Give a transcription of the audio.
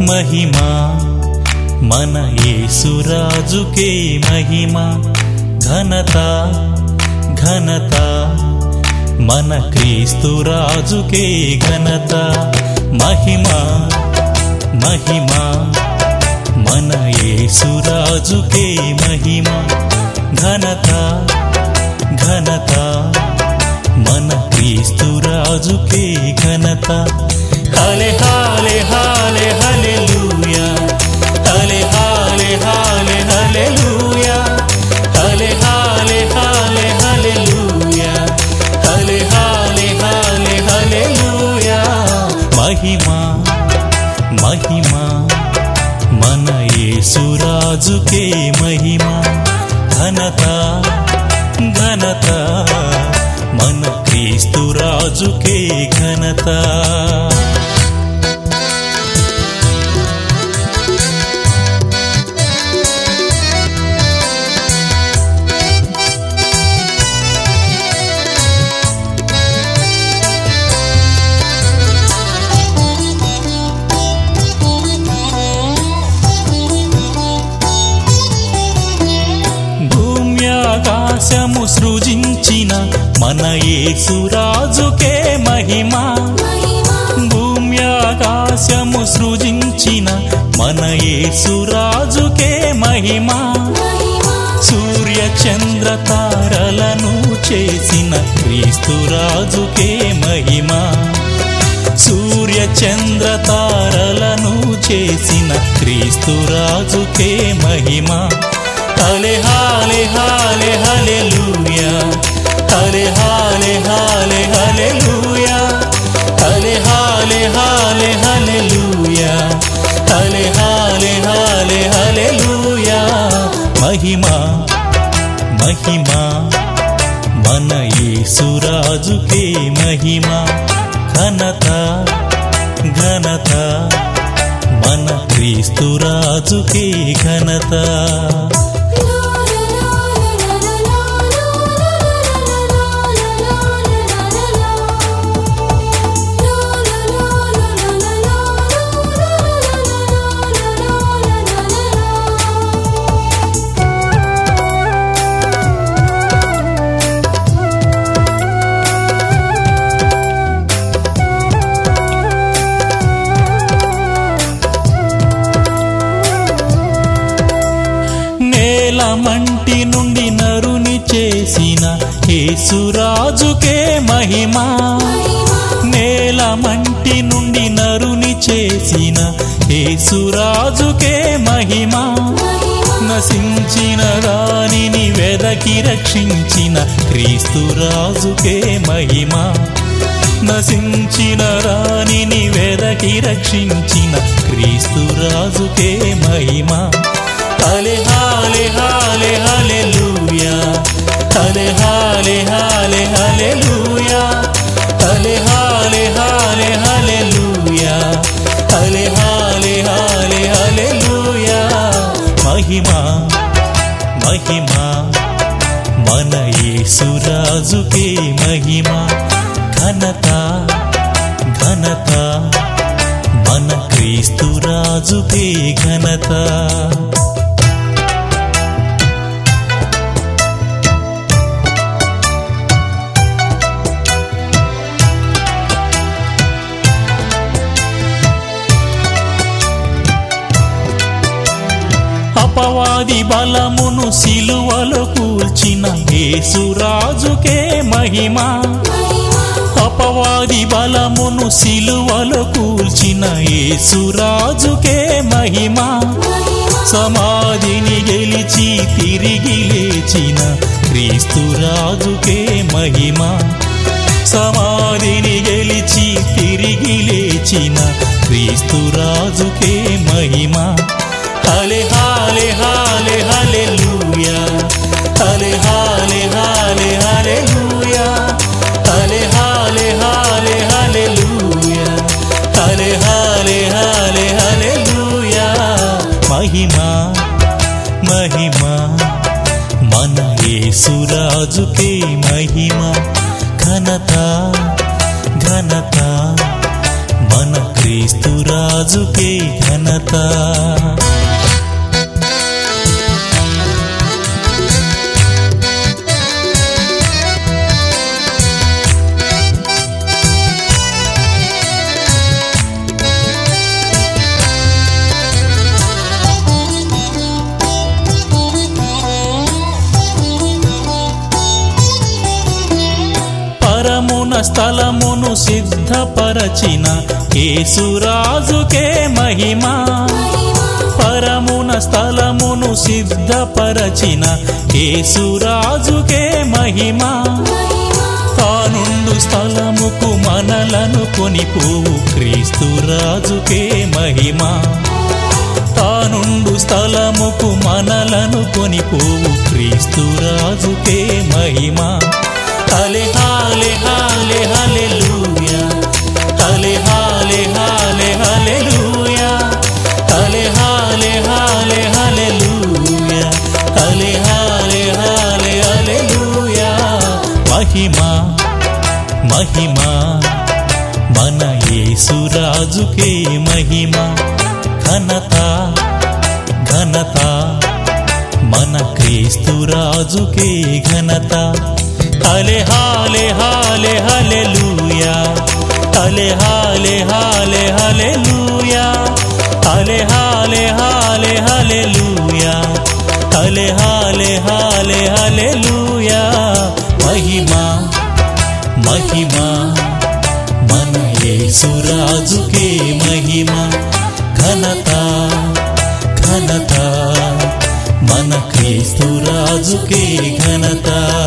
మహిమా మన యేసురాజుకే మహిమా ఘనత ఘనత మన క్రీస్తురాజుకే ఘనత మహిమా మహిమా మన యేసురాజుకే మహిమా ఘనత ఘనత మన క్రీస్తురాజుకే ఘనత హలే హాలే హాలే హల్లెలూయా హలే హాలే హాలే హల్లెలూయా హలే హాలే హాలే హల్లెలూయా హలే హాలే హాలే హల్లెలూయా మహిమా మహిమా మన యేసురాజుకే మహిమా ఘనత ఘనత మన క్రీస్తురాజుకే ఘనత భూమ్యాకాశము సృజించిన మన యేసురాజుకే మహిమా భూమ్యాకాశము సృజించిన మన యేసురాజుకే మహిమా సూర్య చంద్ర తారలను చేసిన క్రీస్తురాజుకే మహిమా సూర్య చంద్ర తారలను చేసిన క్రీస్తురాజుకే మహిమా హలే హాలే హాలే హల్లెలూయా హలే హాలే హాలే హల్లెలూయా హలే హాలే హాలే హల్లెలూయా హలే హాలే హాలే హల్లెలూయా మహిమా మహిమా మన యేసురాజుకే మహిమా ఘనత ఘనత మన క్రీస్తురాజుకే ఘనత నేల మంటి నుండి నరుని చేసిన యేసురాజుకే మహిమా నేల మంటి నుండి నరుని చేసిన యేసురాజుకే మహిమా నశించిన దానిని వెదకి రక్షించిన క్రీస్తురాజుకే మహిమా నశించిన రాణిని వెదకి రక్షించిన క్రీస్తురాజుకే మహిమా హలే హాలే హాలే హల్లెలూయా హలే హాలే హాలే హల్లెలూయా హలే హాలే హాలే హల్లెలూయా హలే హాలే హాలే హల్లెలూయా మహిమా మహిమా మన యేసురాజుకే మహిమా ఘనత ఘనత మన క్రీస్తురాజుకే ఘనత అపవాది బలమును సిలువలో కూల్చిన యేసురాజుకే మహిమా అపవాది బలమును సిలువలో కూల్చిన యేసురాజుకే మహిమా సమాధిని గెలిచి తిరిగి లేచిన క్రీస్తురాజుకే మహిమా సమాధిని గెలిచి తిరిగి లేచిన క్రీస్తురాజుకే మహిమా హలే హాలే హాలే హల్లెలూయా హలే హాలే హాలే హల్లెలూయా హలే హాలే హాలే హల్లెలూయా హలే హాలే హాలే హల్లెలూయా మహిమా మహిమా మన యేసురాజుకే మహిమ ఘనత ఘనత మన క్రీస్తు రాజుకే ఘనత పరమున స్థలమును సిద్ధపరచిన యేసురాజుకే మహిమా పరమున స్థలమును సిద్ధపరచిన యేసురాజుకే మహిమా తానుండు స్థలముకు మనలను కొనిపోవు క్రీస్తు రాజుకే మహిమా తానుండు స్థలముకు మనలను కొనిపోవు క్రీస్తు రాజుకే మహిమా హలే హాలే హాలే హల్లెలూయా హలే హాలే హాలే హల్లెలూయా హలే హాలే హాలే హల్లెలూయా హలే హాలే హాలే హల్లెలూయా మహిమా మహిమా మన యేసురాజుకే మహిమ ఘనత ఘనత మన క్రీస్తు రాజుకే ఘనత హలే హాలే హాలే హల్లెలూయా హలే హాలే హాలే హల్లెలూయా హలే హాలే హాలే హల్లెలూయా హలే హాలే హాలే హల్లెలూయా మహిమా మహిమా మన యేసురాజుకే మహిమ ఘనత ఘనత మన క్రీస్తు రాజుకే ఘనత